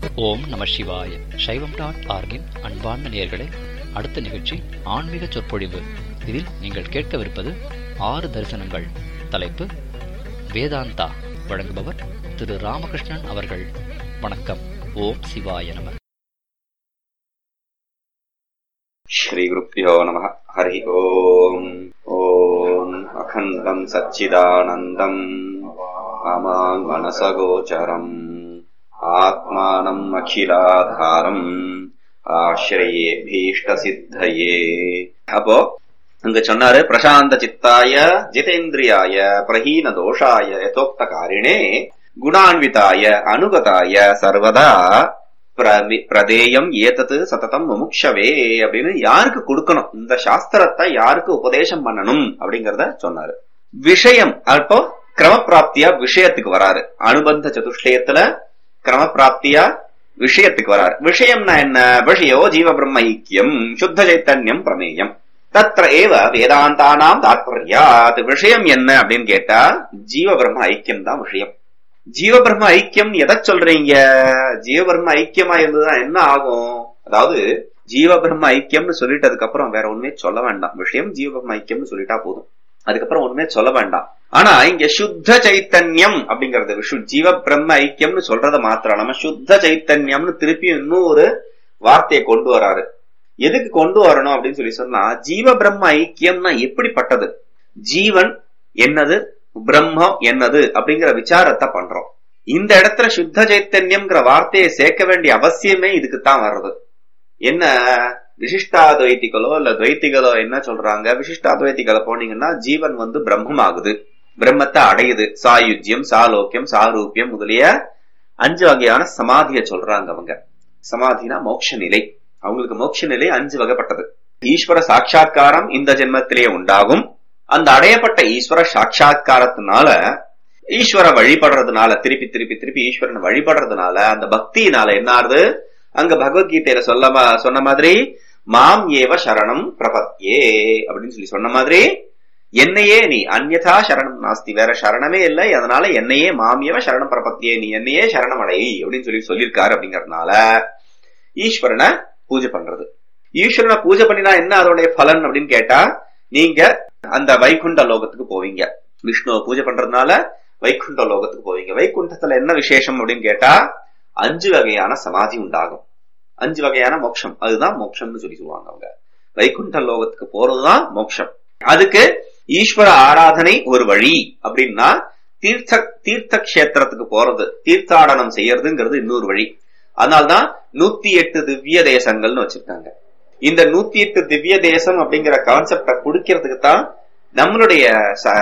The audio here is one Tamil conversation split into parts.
ஓம் நம சிவாய சைவம் டாட் ஆர்கின் அன்பார்ந்த நேயர்களே அடுத்த நிகழ்ச்சி ஆன்மீக சொற்பொழிவு இதில் நீங்கள் கேட்கவிருப்பது ஆறு தரிசனங்கள் தலைப்பு வேதாந்தா வழங்குபவர் திரு ராமகிருஷ்ணன் அவர்கள் வணக்கம் ஓம் சிவாய நம श्रीगुरुभ्यो नमः हरि ओम् ॐ अखण्डम् सच्चिदानन्दम् अमाङ्गणसगोचरम् आत्मानम् अखिलाधारम् ஆசிரியே பீஷ்டசித்தயே அப்போ அங்க சொன்னாரு பிரசாந்த சித்தாய ஜிதேந்திரியாய பிரஹீன தோஷாய யதோக்த காரிணே குணான்விதாய அனுகதாய சர்வதா பிரவி- பிரதேயம் ஏதது சததம் முமுக்ஷவே அப்படின்னு யாருக்கு கொடுக்கணும் இந்த சாஸ்திரத்தை யாருக்கு உபதேசம் பண்ணணும் அப்படிங்கறத சொன்னாரு விஷயம் அப்போ கிரமப்பிராப்தியா விஷயத்துக்கு வராரு அனுபந்த சதுஷ்டயத்துல கிரமப்பிராப்தியா விஷயத்துக்கு வராரு விஷயம்னா என்ன விஷயோ ஜீவ பிரம்ம ஐக்கியம் சுத்த சைத்தன்யம் பிரமேயம் தத்ர ஏவ வேதாந்தானாம் தாத்பர்யாத் விஷயம் என்ன அப்படின்னு கேட்டா ஜீவ பிரம்ம ஐக்கியம் தான் விஷயம் ஜீவ பிரம்ம ஐக்கியம் எதை சொல்றீங்க ஜீவ பிரம்ம ஐக்கியமா இருந்ததுன்னா என்ன ஆகும் அதாவது ஜீவ பிரம்ம ஐக்கியம்னு சொல்லிட்டதுக்கு அப்புறம் வேற ஒண்ணுமே சொல்ல வேண்டாம் விஷயம் ஜீவ பிரம்ம ஐக்கியம்னு சொல்லிட்டா போதும் அதுக்கப்புறம் ஒண்ணுமே சொல்ல வேண்டாம் ஆனா இங்க சுத்த சைத்தன்யம் அப்படிங்கறது விஷு ஜீவ பிரம்ம ஐக்கியம்னு சொல்றத மாத்திரம் நம்ம சுத்த சைத்தன்யம்னு திருப்பி இன்னும் ஒரு வார்த்தையை கொண்டு வராரு எதுக்கு கொண்டு வரணும் அப்படின்னு சொல்லி சொன்னா ஜீவ பிரம்ம ஐக்கியம்னா எப்படிப்பட்டது ஜீவன் என்னது பிரம்மம் என்னது அப்படிங்கிற விசாரத்தை பண்றோம் இந்த இடத்துல சுத்த சைத்தன்யம்ங்கிற வார்த்தையை சேர்க்க வேண்டிய அவசியமே இதுக்கு தான் வர்றது என்ன விசிஷ்டாத்வைத்திகளோ இல்ல துவைத்திகளோ என்ன சொல்றாங்க விசிஷ்டாத்வைத்திகளை போனீங்கன்னா ஜீவன் வந்து பிரம்மம் ஆகுது பிரம்மத்தை அடையுது சாயுஜ்யம் சாலோக்கியம் சாரூபியம் முதலிய அஞ்சு வகையான சமாதியை சொல்றாங்க அவங்க சமாதினா மோட்ச நிலை அவங்களுக்கு மோட்ச நிலை அஞ்சு வகைப்பட்டது ஈஸ்வர சாட்சா்காரம் இந்த ஜென்மத்திலே உண்டாகும் அந்த அடையப்பட்ட ஈஸ்வர சாட்சா்காரத்தினால ஈஸ்வர வழிபடுறதுனால திருப்பி திருப்பி திருப்பி ஈஸ்வரன் வழிபடுறதுனால அந்த பக்தியினால என்ன ஆறுது அங்க பகவத்கீதையில சொல்ல மா- சொன்ன மாதிரி மாம் ஏவ சரணம் பிரபத்யே அப்படின்னு சொல்லி சொன்ன மாதிரி என்னையே நீ அந்யதா சரணம் நாஸ்தி வேற சரணமே இல்லை அதனால என்னையே மாமியவ சரணம் பிரபத்தியே நீ என்னையே சரணம் அடை அப்படின்னு சொல்லி சொல்லியிருக்காரு அப்படிங்கறதுனால ஈஸ்வரனை பூஜை பண்றது ஈஸ்வரனை பூஜை பண்ணினா என்ன அதோடைய பலன் அப்படின்னு கேட்டா நீங்க அந்த வைகுண்ட லோகத்துக்கு போவீங்க விஷ்ணுவை பூஜை பண்றதுனால வைகுண்ட லோகத்துக்கு போவீங்க வைகுண்டத்துல என்ன விசேஷம் அப்படின்னு கேட்டா அஞ்சு வகையான சமாதி உண்டாகும் அஞ்சு வகையான மோட்சம் அதுதான் மோட்சம்னு சொல்லி சொல்லுவாங்க அவங்க வைகுண்ட லோகத்துக்கு போறதுதான் மோட்சம் அதுக்கு ஈஸ்வர ஆராதனை ஒரு வழி அப்படின்னா தீர்த்த தீர்த்த கஷேத்திரத்துக்கு போறது தீர்த்தாடனம் செய்யறதுங்கிறது இன்னொரு வழி அதனால்தான் நூத்தி எட்டு திவ்ய தேசங்கள்னு வச்சிருக்காங்க இந்த நூத்தி எட்டு திவ்ய தேசம் அப்படிங்கிற கான்செப்டை குடிக்கிறதுக்கு தான் நம்மளுடைய ச-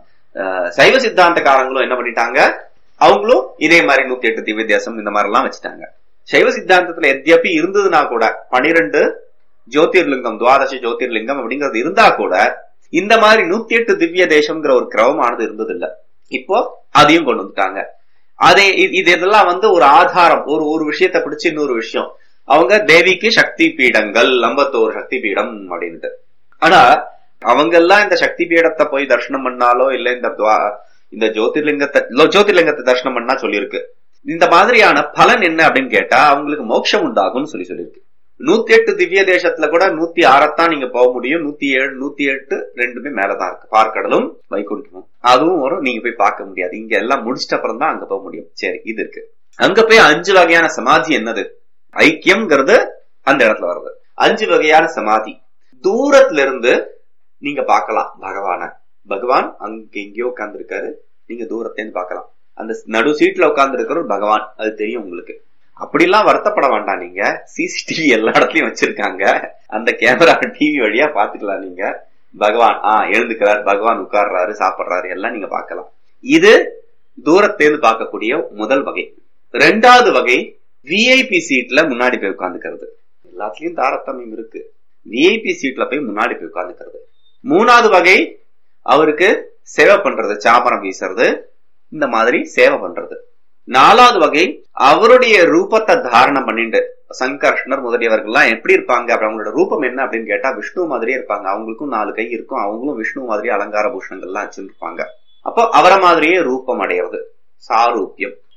அஹ் சைவ சித்தாந்தக்காரங்களும் என்ன பண்ணிட்டாங்க அவங்களும் இதே மாதிரி நூத்தி எட்டு திவ்ய தேசம் இந்த மாதிரி எல்லாம் வச்சுட்டாங்க சைவ சித்தாந்தத்துல எத்யப்பி இருந்ததுன்னா கூட பனிரெண்டு ஜோதிர்லிங்கம் துவாதச ஜோதிர்லிங்கம் அப்படிங்கிறது இருந்தா கூட இந்த மாதிரி நூத்தி எட்டு திவ்ய தேசம்ங்கிற ஒரு கிரவமானது இருந்தது இல்ல இப்போ அதையும் கொண்டு வந்துட்டாங்க அதே இ- இது இதெல்லாம் வந்து ஒரு ஆதாரம் ஒரு ஒரு விஷயத்தை பிடிச்சு இன்னொரு விஷயம் அவங்க தேவிக்கு சக்தி பீடங்கள் ஐம்பத்தோரு சக்தி பீடம் அப்படின்ட்டு ஆனா அவங்க எல்லாம் இந்த சக்தி பீடத்தை போய் தரிசனம் பண்ணாலோ இல்ல இந்த துவா- இந்த ஜோதிர்லிங்கத்தை லோ- ஜோதிர்லிங்கத்தை தரிசனம் பண்ணா சொல்லியிருக்கு இந்த மாதிரியான பலன் என்ன அப்படின்னு கேட்டா அவங்களுக்கு மோட்சம் உண்டாகும்னு சொல்லி சொல்லியிருக்கு நூத்தி எட்டு திவ்ய தேசத்துல கூட நூத்தி ஆறத்தான் நீங்க போக முடியும் நூத்தி ஏழு நூத்தி எட்டு ரெண்டுமே மேலதான் இருக்கு பார்க்கடலும் வைகுண்டமும் அதுவும் வரும் நீங்க போய் பார்க்க முடியாது இங்க எல்லாம் முடிச்சிட்ட அப்புறம் தான் அங்க போக முடியும் சரி இது இருக்கு அங்க போய் அஞ்சு வகையான சமாதி என்னது ஐக்கியம்ங்கிறது அந்த இடத்துல வருது அஞ்சு வகையான சமாதி தூரத்துல இருந்து நீங்க பார்க்கலாம் பகவான பகவான் அங்க எங்கேயோ உட்கார்ந்து இருக்காரு நீங்க தூரத்துல இருந்து பார்க்கலாம் அந்த நடு சீட்ல உட்கார்ந்து இருக்கிற பகவான் அது தெரியும் உங்களுக்கு அப்படிலாம் வருத்தப்பட வேண்டாம் நீங்க சிசிடிவி எல்லா இடத்துலயும் வச்சிருக்காங்க அந்த கேமரா டிவி வழியா பாத்துக்கலாம் நீங்க பகவான் ஆ எழுந்துக்கிறார் பகவான் உட்கார்றாரு சாப்பிடுறாரு எல்லாம் நீங்க பார்க்கலாம் இது தூரத்திலிருந்து பார்க்கக்கூடிய முதல் வகை ரெண்டாவது வகை விஐபி சீட்ல முன்னாடி போய் உட்கார்ந்துக்கிறது எல்லாத்துலயும் தாரதமியம் இருக்கு விஐபி சீட்ல போய் முன்னாடி போய் உட்கார்ந்துக்கிறது மூணாவது வகை அவருக்கு சேவை பண்றது சாமரம் வீசுறது இந்த மாதிரி சேவை பண்றது நாலாவது வகை அவருடைய ரூபத்தை தாரணம் பண்ணிட்டு சங்கர்ஷ்ணர் முதலியவர்கள்லாம் எப்படி இருப்பாங்க அப்படி அவங்களோட ரூபம் என்ன அப்படின்னு கேட்டா விஷ்ணு மாதிரியே இருப்பாங்க அவங்களுக்கும் நாலு கை இருக்கும் அவங்களும் விஷ்ணு மாதிரி அலங்கார பூஷணங்கள்லாம் வச்சிருப்பாங்க அப்போ அவரை மாதிரியே ரூபம் அடையிறது சாரூபியம்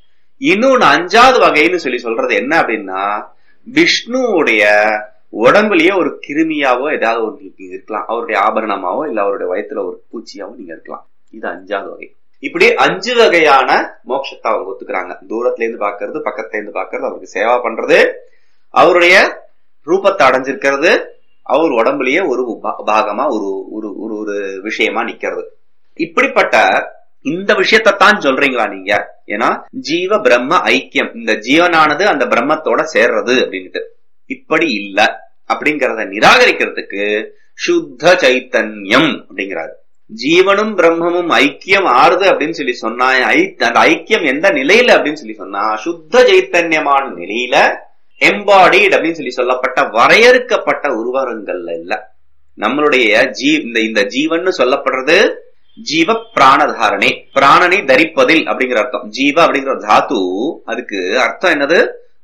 இன்னொன்னு அஞ்சாவது வகைன்னு சொல்லி சொல்றது என்ன அப்படின்னா விஷ்ணுவுடைய உடம்புலயே ஒரு கிருமியாவோ ஏதாவது ஒரு நீங்க இருக்கலாம் அவருடைய ஆபரணமாவோ இல்ல அவருடைய வயத்துல ஒரு பூச்சியாவோ நீங்க இருக்கலாம் இது அஞ்சாவது வகை இப்படி அஞ்சு வகையான மோட்சத்தை அவங்க ஒத்துக்கிறாங்க தூரத்துல இருந்து பாக்குறது பக்கத்துல இருந்து பாக்குறது அவருக்கு சேவா பண்றது அவருடைய ரூபத்தை அடைஞ்சிருக்கிறது அவர் உடம்புலயே ஒரு பா- பாகமா ஒரு ஒரு ஒரு ஒரு விஷயமா நிக்கிறது இப்படிப்பட்ட இந்த விஷயத்தை தான் சொல்றீங்களா நீங்க ஏன்னா ஜீவ பிரம்ம ஐக்கியம் இந்த ஜீவனானது அந்த பிரம்மத்தோட சேர்றது அப்படின்ட்டு இப்படி இல்ல அப்படிங்கறத நிராகரிக்கிறதுக்கு சுத்த சைத்தன்யம் அப்படிங்கிறாரு ஜீவனும் பிரம்மமும் ஐக்கியம் ஆறுது அப்படின்னு சொல்லி சொன்னா ஐ- அந்த ஐக்கியம் எந்த நிலையில அப்படின்னு சொல்லி சொன்னா சுத்த சைத்தன்யமான நிலையில எம்பாடிட் அப்படின்னு சொல்லி சொல்லப்பட்ட வரையறுக்கப்பட்ட உருவகங்கள்ல இல்ல நம்மளுடைய ஜீ இந்த இந்த ஜீவன்னு சொல்லப்படுறது ஜீவ பிராணதாரணை பிராணனை தரிப்பதில் அப்படிங்கிற அர்த்தம் ஜீவ அப்படிங்கிற தாத்து அதுக்கு அர்த்தம் என்னது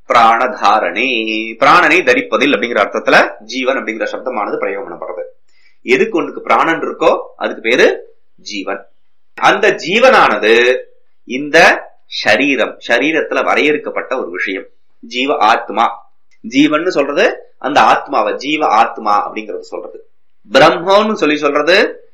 பிராணதாரணை பிராணனை தரிப்பதில் அப்படிங்கிற அர்த்தத்துல ஜீவன் அப்படிங்கிற சப்தமானது பிரயோகம் பண்ணப்படுறது எதுக்கு ஒண்ணுக்கு பிராணன் இருக்கோ அதுக்கு பேரு ஜீவன் அந்த ஜீவனானது இந்த ஷரீரம் ஷரீரத்துல வரையறுக்கப்பட்ட ஒரு விஷயம் ஜீவ ஆத்மா ஜீவன்னு சொல்றது அந்த ஆத்மாவை ஜீவ ஆத்மா அப்படிங்கறது சொல்றது பிரம்மன்னு சொல்லி சொல்றது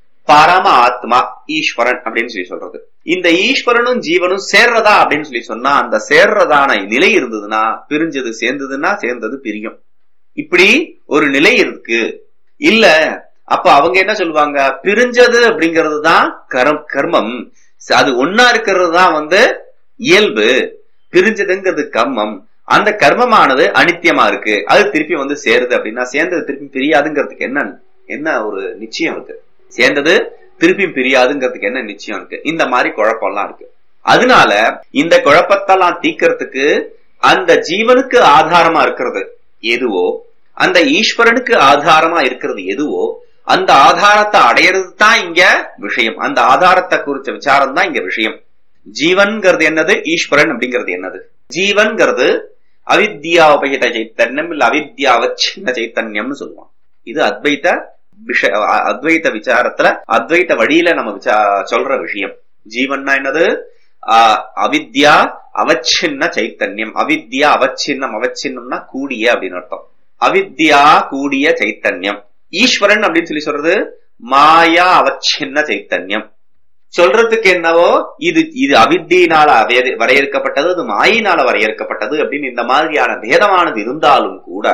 பரம ஆத்மா ஈஸ்வரன் அப்படின்னு சொல்லி சொல்றது இந்த ஈஸ்வரனும் ஜீவனும் சேர்றதா அப்படின்னு சொல்லி சொன்னா அந்த சேர்றதான நிலை இருந்ததுன்னா பிரிஞ்சது சேர்ந்ததுன்னா சேர்ந்தது பிரியும் இப்படி ஒரு நிலை இருக்கு இல்ல அப்ப அவங்க என்ன சொல்லுவாங்க பிரிஞ்சது அப்படிங்கிறது தான் கரம் கர்மம் அது ஒன்னா இருக்கிறது தான் வந்து இயல்பு பிரிஞ்சதுங்கிறது கர்மம் அந்த கர்மமானது அனித்தியமா இருக்கு அது திருப்பி வந்து சேருது அப்படின்னா சேர்ந்தது திருப்பி பிரியாதுங்கிறதுக்கு என்ன என்ன ஒரு நிச்சயம் இருக்கு சேர்ந்தது திருப்பி பிரியாதுங்கிறதுக்கு என்ன நிச்சயம் இருக்கு இந்த மாதிரி குழப்பம்லாம் இருக்கு அதனால இந்த குழப்பத்தெல்லாம் தீக்கிறதுக்கு அந்த ஜீவனுக்கு ஆதாரமா இருக்கிறது எதுவோ அந்த ஈஸ்வரனுக்கு ஆதாரமா இருக்கிறது எதுவோ அந்த ஆதாரத்தை அடையிறது தான் இங்க விஷயம் அந்த ஆதாரத்தை குறிச்ச விசாரம் தான் இங்க விஷயம் ஜீவன்கிறது என்னது ஈஸ்வரன் அப்படிங்கிறது என்னது ஜீவன்கிறது அவித்யா உபகித சைத்தன்யம் இல்ல அவித்யா அவச்சின்ன சைத்தன்யம்னு சொல்லுவான் இது அத்வைத விஷ அ- அத்வைத விசாரத்துல அத்வைத வழியில நம்ம விசா சொல்ற விஷயம் ஜீவன்னா என்னது ஆ, அவித்யா அவச்சின்ன சைத்தன்யம் அவித்யா அவச்சின்னம் அவச்சின்னம்னா கூடிய அப்படின்னு அர்த்தம் அவித்யா கூடிய சைத்தன்யம் ஈஸ்வரன் அப்படின்னு சொல்லி சொல்றது மாயா அவச்சின்ன சைத்தன்யம் சொல்றதுக்கு என்னவோ இது இது அவித்தியினால அவே- வரையறுக்கப்பட்டது அது மாயினால வரையறுக்கப்பட்டது அப்படின்னு இந்த மாதிரியான பேதமானது இருந்தாலும் கூட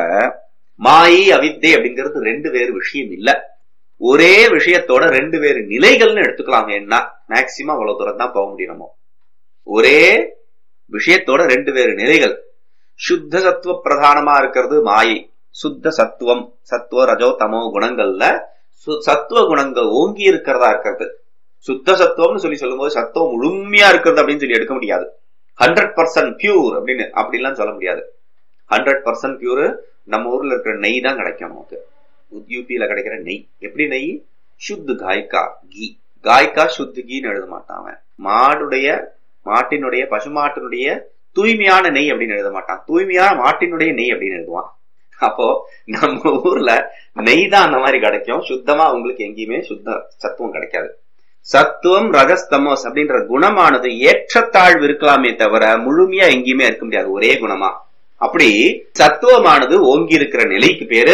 மாயை அவித்தை அப்படிங்கிறது ரெண்டு வேறு விஷயம் இல்ல ஒரே விஷயத்தோட ரெண்டு வேறு நிலைகள்னு எடுத்துக்கலாம் என்ன மேக்சிமம் அவ்வளவு தூரம் தான் போக முடியும் நம்ம ஒரே விஷயத்தோட ரெண்டு வேறு நிலைகள் சுத்த சத்துவ பிரதானமா இருக்கிறது மாயை சுத்த சத்துவம் சத்துவ ரஜோ தமோ குணங்கள்ல சு- சத்துவ குணங்கள் ஓங்கி இருக்கிறதா இருக்கிறது சுத்த சத்துவம்னு சொல்லி சொல்லும்போது சத்துவம் முழுமையா இருக்கிறது அப்படின்னு சொல்லி எடுக்க முடியாது ஹண்ட்ரட் பர்சன்ட் பியூர் அப்படின்னு அப்படிலாம் சொல்ல முடியாது ஹண்ட்ரட் பர்சன்ட் பியூர் நம்ம ஊர்ல இருக்கிற நெய் தான் கிடைக்கும் நமக்கு யூபியில கிடைக்கிற நெய் எப்படி நெய் சுத்து காய்கா கீ காய்கா சுத்து கீன்னு எழுத மாட்டான் அவன் மாடுடைய மாட்டினுடைய பசுமாட்டினுடைய தூய்மையான நெய் அப்படின்னு எழுத மாட்டான் தூய்மையான மாட்டினுடைய நெய் அப்படின்னு எழுதுவான் அப்போ நம்ம ஊர்ல நெய் தான் அந்த மாதிரி கிடைக்கும் சுத்தமா உங்களுக்கு எங்கேயுமே சுத்த சத்துவம் கிடைக்காது சத்துவம் ரகஸ்தமோஸ் அப்படின்ற குணமானது ஏற்றத்தாழ்வு இருக்கலாமே தவிர முழுமையா எங்கேயுமே இருக்க முடியாது ஒரே குணமா அப்படி சத்துவமானது ஓங்கி இருக்கிற நிலைக்கு பேரு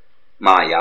மாயா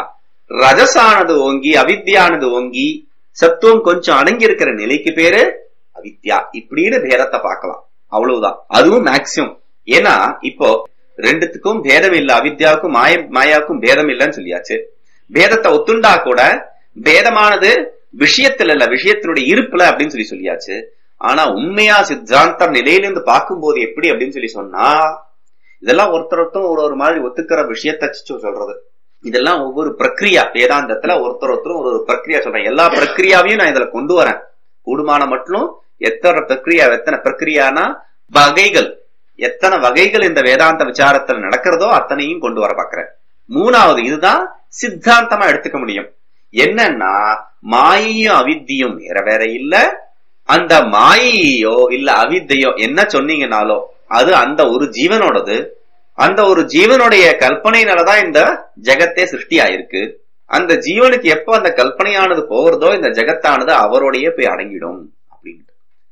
ரஜசானது ஓங்கி அவித்யானது ஓங்கி சத்துவம் கொஞ்சம் அடங்கி இருக்கிற நிலைக்கு பேரு அவித்யா இப்படின்னு பேதத்தை பார்க்கலாம் அவ்வளவுதான் அதுவும் மேக்சிமம் ஏன்னா இப்போ ரெண்டுத்துக்கும் பேதம் இல்ல அவித்யாவுக்கும் மாய மாயாவுக்கும் பேதம் இல்லைன்னு சொல்லியாச்சு பேதத்தை ஒத்துண்டா கூட பேதமானது விஷயத்துல இல்ல விஷயத்தினுடைய இருப்புல அப்படின்னு சொல்லி சொல்லியாச்சு ஆனா உண்மையா சித்தாந்த நிலையிலிருந்து பார்க்கும்போது எப்படி அப்படின்னு சொல்லி சொன்னா இதெல்லாம் ஒருத்தர் ஒரு ஒரு மாதிரி ஒத்துக்கிற விஷயத்த சொல்றது இதெல்லாம் ஒவ்வொரு பிரக்ரியா வேதாந்தத்துல ஒருத்தர் ஒருத்தரும் ஒரு ஒரு பிரக்ரியா சொல்றேன் எல்லா பிரக்ரியாவையும் நான் இதுல கொண்டு வரேன் கூடுமான மட்டும் எத்தனை பிரக்ரியா எத்தனை பிரக்ரியானா வகைகள் எத்தனை வகைகள் இந்த வேதாந்த விசாரத்துல நடக்கிறதோ அத்தனையும் கொண்டு வர பாக்குறேன் மூணாவது இதுதான் சித்தாந்தமா எடுத்துக்க முடியும் என்னன்னா மாயையும் அவித்தியும் வேற வேற இல்ல அந்த மாயையோ இல்ல அவித்தையோ என்ன சொன்னீங்கனாலோ அது அந்த ஒரு ஜீவனோடது அந்த ஒரு ஜீவனுடைய கல்பனையினாலதான் இந்த ஜெகத்தே சிருஷ்டி ஆயிருக்கு அந்த ஜீவனுக்கு எப்போ அந்த கல்பனையானது போகிறதோ இந்த ஜெகத்தானது அவரோடைய போய் அடங்கிடும் அப்படின்ட்டு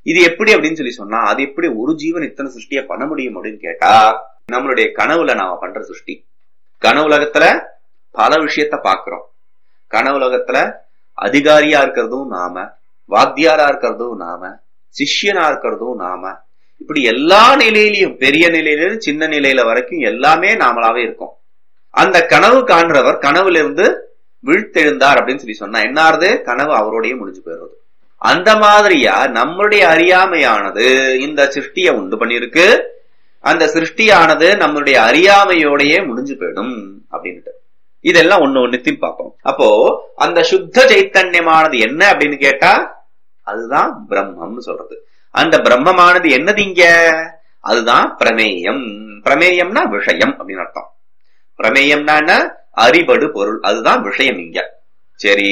இது எப்படி அப்படின்னு சொல்லி சொன்னா அது எப்படி ஒரு ஜீவன் இத்தனை சிருஷ்டிய பண்ண முடியும் அப்படின்னு கேட்டா நம்மளுடைய கனவுல நாம பண்ற சிருஷ்டி கனவுலகத்துல பல விஷயத்த பாக்குறோம் கனவுலகத்துல அதிகாரியா இருக்கிறதும் நாம வாத்தியாரா இருக்கிறதும் நாம சிஷ்யனா இருக்கிறதும் நாம இப்படி எல்லா நிலையிலையும் பெரிய நிலையில சின்ன நிலையில வரைக்கும் எல்லாமே நாமளாவே இருக்கும் அந்த கனவு காண்றவர் கனவுல இருந்து விழுத்தெழுந்தார் அப்படின்னு சொல்லி சொன்னா என்ன ஆறுது கனவு அவரோடய முடிஞ்சு போயிடுறது அந்த மாதிரியா நம்மளுடைய அறியாமையானது இந்த சிருஷ்டிய உண்டு பண்ணிருக்கு அந்த சிருஷ்டியானது நம்மளுடைய அறியாமையோடயே முடிஞ்சு போயிடும் அப்படின்ட்டு இதெல்லாம் ஒண்ணு ஒண்ணுத்தையும் பார்ப்போம் அப்போ அந்த சுத்த சைத்தன்யமானது என்ன அப்படின்னு கேட்டா அதுதான் பிரம்மம்னு சொல்றது அந்த பிரம்மமானது என்னது இங்க அதுதான் பிரமேயம் பிரமேயம்னா விஷயம் அப்படின்னு அர்த்தம் பிரமேயம்னா என்ன அறிபடு பொருள் அதுதான் விஷயம் இங்க சரி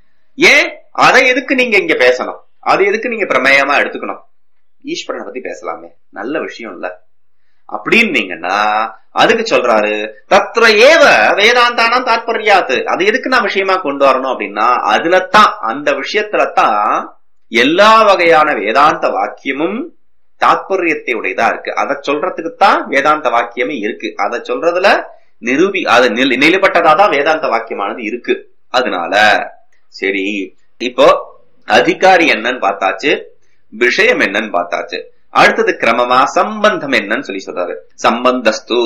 ஏன் அதை எதுக்கு நீங்க இங்க பேசணும் அது எதுக்கு நீங்க பிரமேயமா எடுத்துக்கணும் ஈஸ்வரனை பத்தி பேசலாமே நல்ல விஷயம் இல்ல அப்படின்னீங்கன்னா அதுக்கு சொல்றாரு தத்ர ஏவ வேதாந்தானம் தாத்பரியாத்து அது எதுக்கு நான் விஷயமா கொண்டு வரணும் அப்படின்னா அதுலத்தான் அந்த விஷயத்துலதான் எல்லா வகையான வேதாந்த வாக்கியமும் தாத்பரியத்தை உடையதா இருக்கு அதை சொல்றதுக்கு தான் வேதாந்த வாக்கியமே இருக்கு அதை சொல்றதுல நிரூபி அது நிலைப்பட்டதா தான் வேதாந்த வாக்கியமானது இருக்கு அதனால சரி இப்போ அதிகாரி என்னன்னு பார்த்தாச்சு விஷயம் என்னன்னு பார்த்தாச்சு அடுத்தது கிரமமா சம்பந்தம் என்னன்னு சொல்லி சொல்றாரு சம்பந்தஸ்து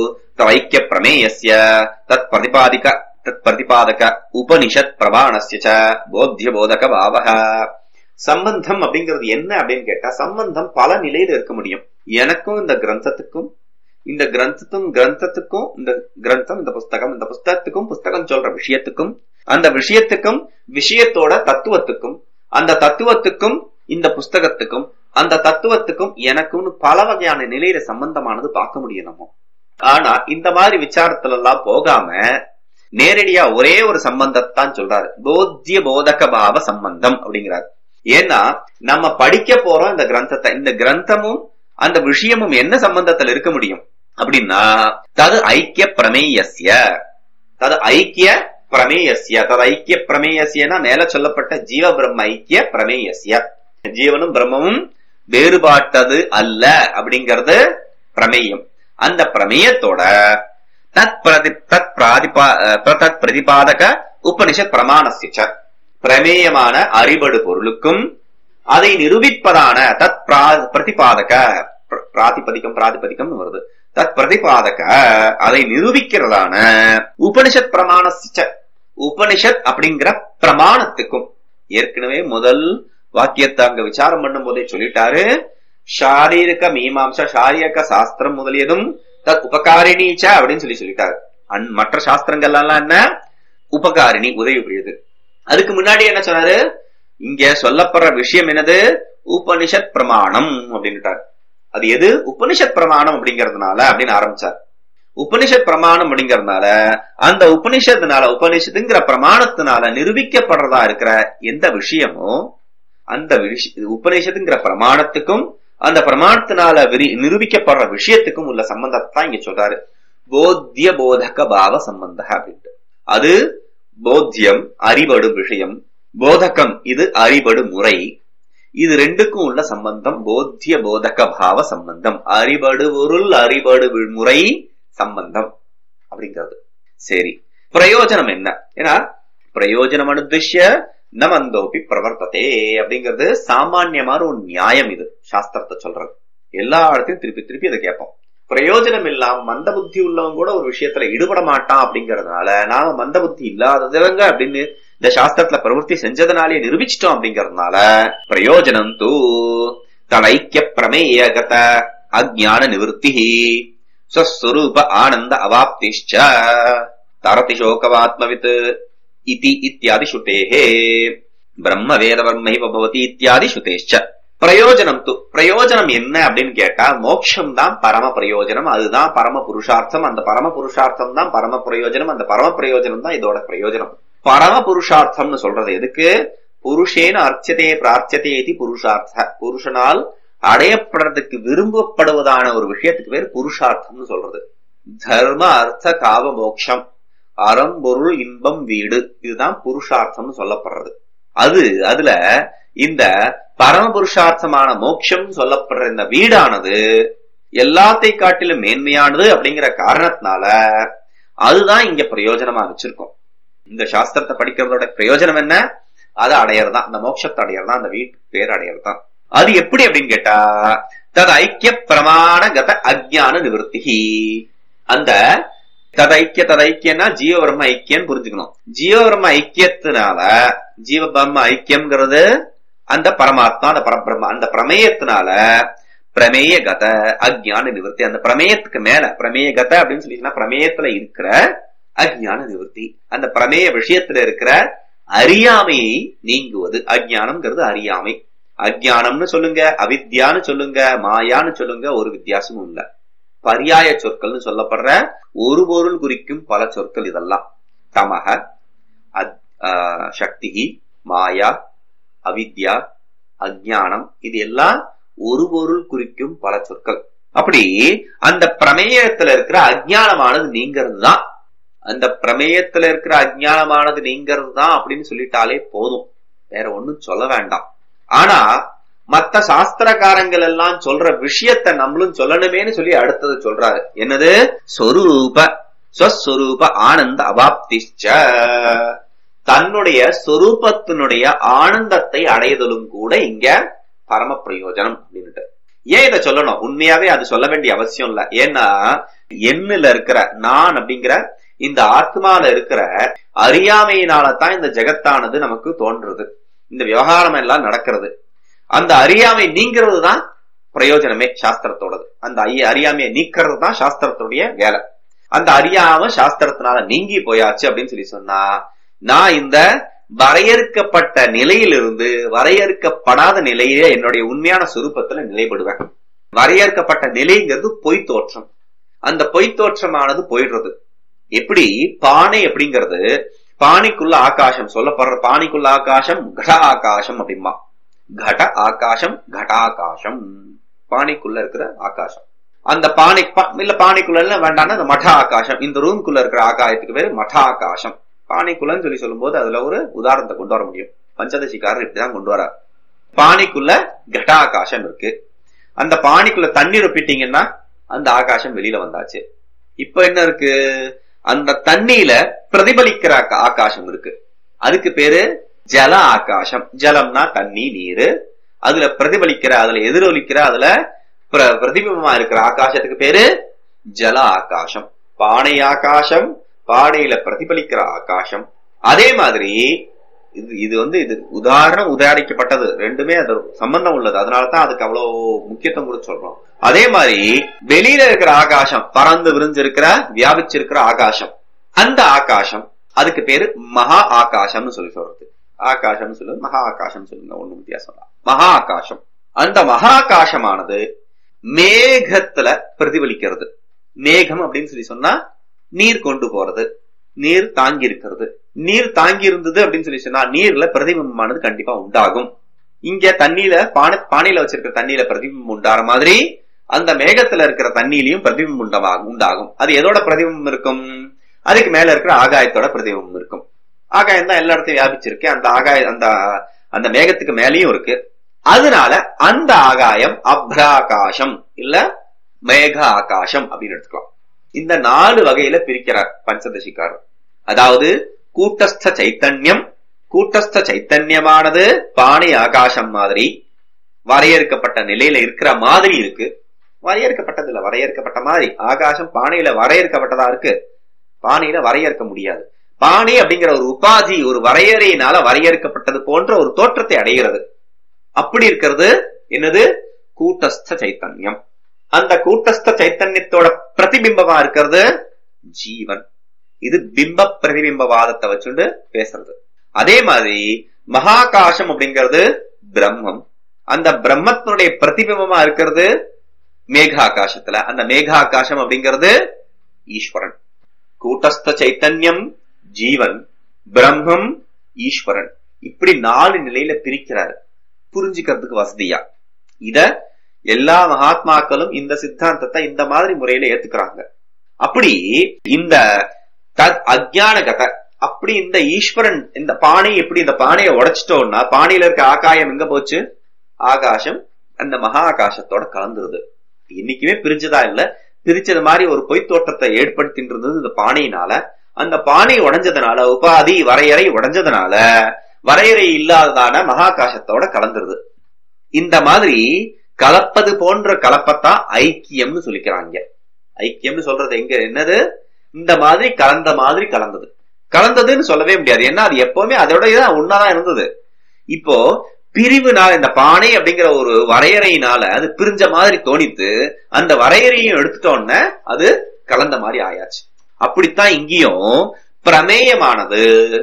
ஐக்கிய பிரமேயஸ்ய தத் பிரதிபாதிக தத் பிரதிபாதக உபனிஷத் பிரமாணஸ்ய போத்திய போதக பாவக சம்பந்தம் அப்படிங்கிறது என்ன அப்படின்னு கேட்டா சம்பந்தம் பல நிலையில இருக்க முடியும் எனக்கும் இந்த கிரந்தத்துக்கும் இந்த கிரந்தத்துக்கும் கிரந்தத்துக்கும் இந்த கிரந்தம் இந்த புஸ்தகம் இந்த புஸ்தகத்துக்கும் புஸ்தகம் சொல்ற விஷயத்துக்கும் அந்த விஷயத்துக்கும் விஷயத்தோட தத்துவத்துக்கும் அந்த தத்துவத்துக்கும் இந்த புஸ்தகத்துக்கும் அந்த தத்துவத்துக்கும் எனக்கும்னு பல வகையான நிலையில சம்பந்தமானது பார்க்க முடியும் நம்ம ஆனா இந்த மாதிரி விசாரத்துல எல்லாம் போகாம நேரடியா ஒரே ஒரு சம்பந்தத்தான் சொல்றாரு போத்திய போதக பாவ சம்பந்தம் அப்படிங்கிறாரு ஏன்னா நம்ம படிக்க போறோம் இந்த கிரந்தத்தை இந்த கிரந்தமும் அந்த விஷயமும் என்ன சம்பந்தத்துல இருக்க முடியும் அப்படின்னா தது ஐக்கிய பிரமேயசிய தது ஐக்கிய பிரமேயசிய தது ஐக்கிய பிரமேயசியனா மேல சொல்லப்பட்ட ஜீவ பிரம்ம ஐக்கிய பிரமேயசிய ஜீவனும் பிரம்மமும் வேறுபாட்டது அல்ல அப்படிங்கறது பிரமேயம் அந்த பிரமேயத்தோட தத் பிரதி தத் பிராதிபா தத் பிரதிபாதக உபனிஷத் பிரமாணசிச்ச பிரமேயமான அறிபடு பொருளுக்கும் அதை நிரூபிப்பதான தத் பிரதிபாதக பிராதிபதிக்கம் பிராதிபதிக்கம் வருது தத் பிரதிபாதக அதை நிரூபிக்கிறதான உபனிஷத் பிரமாணசிச்ச உபனிஷத் அப்படிங்கிற பிரமாணத்துக்கும் ஏற்கனவே முதல் வாக்கியத்தை அங்க விசாரம் பண்ணும் போதே சொல்லிட்டாரு ஷாரீரிக மீமாம்ச ஷாரியக சாஸ்திரம் முதலியதும் தத் உபகாரிணிச்ச அப்படின்னு சொல்லி சொல்லிட்டாரு அன் மற்ற சாஸ்திரங்கள் எல்லாம் என்ன உபகாரிணி உதவி புரியுது அதுக்கு முன்னாடி என்ன சொன்னாரு இங்க சொல்லப்படுற விஷயம் என்னது உபனிஷத் பிரமாணம் அப்படின்னுட்டார் அது எது உபனிஷத் பிரமாணம் அப்படிங்கறதுனால அப்படின்னு ஆரம்பிச்சார் உபனிஷத் பிரமாணம் அப்படிங்கறதுனால அந்த உபனிஷத்துனால உபனிஷத்துங்கிற பிரமாணத்தினால நிரூபிக்கப்படுறதா இருக்கிற எந்த விஷயமோ அந்த உபநிஷத்துங்கிற பிரமாணத்துக்கும் அந்த பிரமாணத்தினால நிரூபிக்கப்படுற விஷயத்துக்கும் உள்ள சம்பந்தத்தை தான் இங்க சொல்றாரு போத்திய போதக பாவ சம்பந்த அப்படின்ட்டு அது போத்தியம் அறிபடு விஷயம் போதகம் இது அறிபடு முறை இது ரெண்டுக்கும் உள்ள சம்பந்தம் போத்திய போதக பாவ சம்பந்தம் அறிபடு பொருள் அறிபடு முறை சம்பந்தம் அப்படிங்கிறது சரி பிரயோஜனம் என்ன ஏன்னா பிரயோஜனம் அனுதிஷ்ய நமந்தோப்பி பிரவர்த்ததே அப்படிங்கிறது சாமான்யமான ஒரு நியாயம் இது சாஸ்திரத்தை சொல்றது எல்லா இடத்தையும் திருப்பி திருப்பி இதை கேட்போம் பிரயோஜனம் இல்லாம மந்த புத்தி உள்ளவங்க கூட ஒரு விஷயத்துல ஈடுபட மாட்டான் அப்படிங்கறதுனால நாம மந்த புத்தி இல்லாதவங்க அப்படின்னு இந்த சாஸ்திரத்துல பிரவருத்தி செஞ்சதுனாலே நிரூபிச்சிட்டோம் அப்படிங்கறதுனால பிரயோஜனம் தூ தடைக்கிய பிரமேயகத அஜான நிவர்த்தி ஸ்வஸ்வரூப ஆனந்த அவாப்திஷ்ச தரதி சோகவாத்மவித் இதி இத்தியாதி ஸ்ருதேஹே பிரம்ம வேத பிரம்மைவ பவதி இத்தியாதி ஸ்ருதேஷ்ச பிரயோஜனம் து பிரயோஜனம் என்ன அப்படின்னு கேட்டா மோட்சம் தான் பரம பிரயோஜனம் அதுதான் பரம புருஷார்த்தம் அந்த பரம புருஷார்த்தம் தான் பரம பிரயோஜனம் அந்த பரம பிரயோஜனம் தான் இதோட பிரயோஜனம் பரம புருஷார்த்தம்னு சொல்றது எதுக்கு புருஷேன அர்ச்சதே பிரார்த்தியதே இது புருஷார்த்த புருஷனால் அடையப்படுறதுக்கு விரும்பப்படுவதான ஒரு விஷயத்துக்கு பேர் புருஷார்த்தம்னு சொல்றது தர்ம அர்த்த காவ மோட்சம் அறம் பொருள் இன்பம் வீடு இதுதான் புருஷார்த்தம்னு சொல்லப்படுறது அது அதுல இந்த பரமபுருஷார்த்தமான மோட்சம் சொல்லப்படுற இந்த வீடானது எல்லாத்தை காட்டிலும் மேன்மையானது அப்படிங்கிற காரணத்தினால அதுதான் இங்க பிரயோஜனமா வச்சிருக்கோம் இந்த சாஸ்திரத்தை படிக்கிறதோட பிரயோஜனம் என்ன அதை அடையறதான் அந்த மோட்சத்தை அடையறதான் அந்த வீட்டு பேர் அடையறதான் அது எப்படி அப்படின்னு கேட்டா தது ஐக்கிய பிரமாண கத அஜான நிவர்த்தி அந்த ததைக்கிய ததைக்கியன்னா ஜீவபிரம்ம ஐக்கியம் புரிஞ்சுக்கணும் ஜீவபிரம்ம ஐக்கியத்தினால ஜீவபிரம்ம ஐக்கியம்ங்கிறது அந்த பரமாத்மா அந்த பரபிரம்ம அந்த பிரமேயத்தினால பிரமேய கத அஜ்ஞான நிவர்த்தி அந்த பிரமேயத்துக்கு மேல பிரமேய கத அப்படின்னு சொல்லிச்சுன்னா பிரமேயத்துல இருக்கிற அஜ்ஞான நிவர்த்தி அந்த பிரமேய விஷயத்துல இருக்கிற அறியாமையை நீங்குவது அஜ்ஞானம்ங்கிறது அறியாமை அஜ்ஞானம்னு சொல்லுங்க அவித்யான்னு சொல்லுங்க மாயான்னு சொல்லுங்க ஒரு வித்தியாசமும் இல்ல பரியாய சொற்கள்னு சொல்லப்படுற ஒரு பொருள் குறிக்கும் பல சொற்கள் இதெல்லாம் தமக சக்தி மாயா அவித்யா அஜானம் இது எல்லாம் ஒரு பொருள் குறிக்கும் பல சொற்கள் அப்படி அந்த பிரமேயத்துல இருக்கிற அஜானமானது நீங்கிறது தான் அந்த பிரமேயத்துல இருக்கிற அஜானமானது நீங்கிறது தான் அப்படின்னு சொல்லிட்டாலே போதும் வேற ஒண்ணும் சொல்ல வேண்டாம் ஆனா மத்த சாஸ்திரக்காரங்கள் எல்லாம் சொல்ற விஷயத்த நம்மளும் சொல்லணுமேனு சொல்லி அடுத்தது சொல்றாரு என்னது சொரூப ஸ்வஸ்வரூப ஆனந்த அவாப்திச்ச தன்னுடைய சொரூபத்தினுடைய ஆனந்தத்தை அடைதலும் கூட இங்க பரம பிரயோஜனம் அப்படின்ட்டு ஏன் இதை சொல்லணும் உண்மையாவே அது சொல்ல வேண்டிய அவசியம் இல்ல ஏன்னா எண்ணுல இருக்கிற நான் அப்படிங்கிற இந்த ஆத்மால இருக்கிற அறியாமையினால தான் இந்த ஜெகத்தானது நமக்கு தோன்றுறது இந்த விவகாரம் எல்லாம் நடக்கிறது அந்த அறியாமை நீங்கிறது தான் பிரயோஜனமே சாஸ்திரத்தோடது அந்த அறியாமையை நீக்கிறது தான் சாஸ்திரத்துடைய வேலை அந்த அறியாம சாஸ்திரத்தினால நீங்கி போயாச்சு அப்படின்னு சொல்லி சொன்னா நான் இந்த வரையறுக்கப்பட்ட நிலையிலிருந்து வரையறுக்கப்படாத நிலையில என்னுடைய உண்மையான சுரூபத்துல நிலைப்படுவேன் வரையறுக்கப்பட்ட நிலைங்கிறது பொய் தோற்றம் அந்த பொய் தோற்றமானது போயிடுறது எப்படி பானை அப்படிங்கிறது பானைக்குள்ள ஆகாசம் சொல்லப்படுற பானைக்குள்ள ஆகாசம் கட ஆகாசம் அப்படிமா கட ஆகாசம் கடாகாசம் பானைக்குள்ள இருக்கிற ஆகாசம் அந்த பானை இல்ல பானைக்குள்ள வேண்டாம்னா அந்த மட ஆகாசம் இந்த ரூம்குள்ள இருக்கிற ஆகாயத்துக்கு பேரு மட ஆகாசம் பானைக்குள்ளன்னு சொல்லி சொல்லும் போது அதுல ஒரு உதாரணத்தை கொண்டு வர முடியும் பஞ்சதசிக்காரர் இப்படிதான் கொண்டு வரார் பானைக்குள்ள கட்டாகாசம் இருக்கு அந்த பானைக்குள்ள தண்ணீர் ஒப்பிட்டீங்கன்னா அந்த ஆகாசம் வெளியில வந்தாச்சு இப்ப என்ன இருக்கு அந்த தண்ணியில பிரதிபலிக்கிற ஆகாசம் இருக்கு அதுக்கு பேரு ஜல ஆகாசம் ஜலம்னா தண்ணி நீரு அதுல பிரதிபலிக்கிற அதுல எதிரொலிக்கிற அதுல பிரதிபிம்பமா இருக்கிற ஆகாசத்துக்கு பேரு ஜல ஆகாசம் பானை ஆகாசம் பானையில பிரதிபலிக்கிற ஆகாசம் அதே மாதிரி இது இது வந்து இது உதாரணம் உதாரிக்கப்பட்டது ரெண்டுமே அது சம்பந்தம் உள்ளது அதனாலதான் அதுக்கு அவ்வளவு முக்கியத்துவம் கொடுத்து சொல்றோம் அதே மாதிரி வெளியில இருக்கிற ஆகாசம் பறந்து விரிஞ்சிருக்கிற வியாபிச்சிருக்கிற ஆகாசம் அந்த ஆகாசம் அதுக்கு பேரு மகா ஆகாசம்னு சொல்லி சொல்றது ஆகாசம் சொல்லுங்க மகா ஆகாசம் சொல்லுங்க ஒண்ணு வித்தியாசம் மகா ஆகாசம் அந்த மகா ஆகாசமானது மேகத்துல பிரதிபலிக்கிறது மேகம் அப்படின்னு சொல்லி சொன்னா நீர் கொண்டு போறது நீர் தாங்கி இருக்கிறது நீர் தாங்கி இருந்தது அப்படின்னு சொல்லி சொன்னா நீர்ல பிரதிபிம்பமானது கண்டிப்பா உண்டாகும் இங்க தண்ணியில பானை பானையில வச்சிருக்கிற தண்ணியில பிரதிபிம்பம் உண்டாற மாதிரி அந்த மேகத்துல இருக்கிற தண்ணியிலையும் பிரதிபிம்பம் உண்டமாகும் உண்டாகும் அது எதோட பிரதிபிம்பம் இருக்கும் அதுக்கு மேல இருக்கிற ஆகாயத்தோட பிரதிபிம்பம் இருக்கும் ஆகாயம் தான் எல்லா இடத்தையும் வியாபிச்சிருக்கு அந்த ஆகாய அந்த அந்த மேகத்துக்கு மேலேயும் இருக்கு அதனால அந்த ஆகாயம் அப்ராகாசம் இல்ல மேக ஆகாசம் அப்படின்னு எடுத்துக்கலாம் இந்த நாலு வகையில பிரிக்கிறார் பஞ்சதசிக்காரர் அதாவது கூட்டஸ்த சைத்தன்யம் கூட்டஸ்த சைத்தன்யமானது பானை ஆகாசம் மாதிரி வரையறுக்கப்பட்ட நிலையில இருக்கிற மாதிரி இருக்கு வரையறுக்கப்பட்டது இல்ல வரையறுக்கப்பட்ட மாதிரி ஆகாசம் பானையில வரையறுக்கப்பட்டதா இருக்கு பானையில வரையறுக்க முடியாது பானை அப்படிங்கிற ஒரு உபாதி ஒரு வரையறையினால வரையறுக்கப்பட்டது போன்ற ஒரு தோற்றத்தை அடைகிறது அப்படி இருக்கிறது என்னது கூட்டஸ்த சைத்தன்யம் அந்த கூட்டஸ்த சைத்தன்யத்தோட பிரதிபிம்பமா இருக்கிறது ஜீவன் இது பிம்ப பிரதிபிம்பவாதத்தை வச்சுட்டு பேசுறது அதே மாதிரி மகாகாசம் அப்படிங்கிறது பிரம்மம் அந்த பிரம்மத்தினுடைய பிரதிபிம்பமா இருக்கிறது மேகாகாசத்துல அந்த மேகாகாசம் அப்படிங்கிறது ஈஸ்வரன் கூட்டஸ்த சைத்தன்யம் ஜீவன் பிரம்மம் ஈஸ்வரன் இப்படி நாலு நிலையில பிரிக்கிறாரு புரிஞ்சுக்கிறதுக்கு வசதியா இத எல்லா மகாத்மாக்களும் இந்த சித்தாந்தத்தை இந்த மாதிரி முறையில ஏத்துக்கிறாங்க அப்படி இந்த தத் அஜான கத அப்படி இந்த ஈஸ்வரன் இந்த பானை எப்படி இந்த பானையை உடைச்சிட்டோம்னா பானையில இருக்க ஆகாயம் எங்க போச்சு ஆகாசம் அந்த மகா ஆகாசத்தோட கலந்துருது இன்னைக்குமே பிரிஞ்சதா இல்ல பிரிச்சது மாதிரி ஒரு பொய் தோற்றத்தை ஏற்படுத்திட்டு இருந்தது இந்த பானையினால அந்த பானை உடைஞ்சதுனால உபாதி வரையறை உடைஞ்சதுனால வரையறை இல்லாததான மகாகாசத்தோட கலந்துருது இந்த மாதிரி கலப்பது போன்ற கலப்பத்தான் ஐக்கியம்னு சொல்லிக்கிறாங்க ஐக்கியம்னு சொல்றது எங்க என்னது இந்த மாதிரி கலந்த மாதிரி கலந்தது கலந்ததுன்னு சொல்லவே முடியாது ஏன்னா அது எப்பவுமே அதோட ஒன்னாதான் இருந்தது இப்போ பிரிவுனால இந்த பானை அப்படிங்கிற ஒரு வரையறையினால அது பிரிஞ்ச மாதிரி தோணித்து அந்த வரையறையும் எடுத்துட்டோன்ன அது கலந்த மாதிரி ஆயாச்சு அப்படித்தான் இங்கேயும் பிரமேயமானது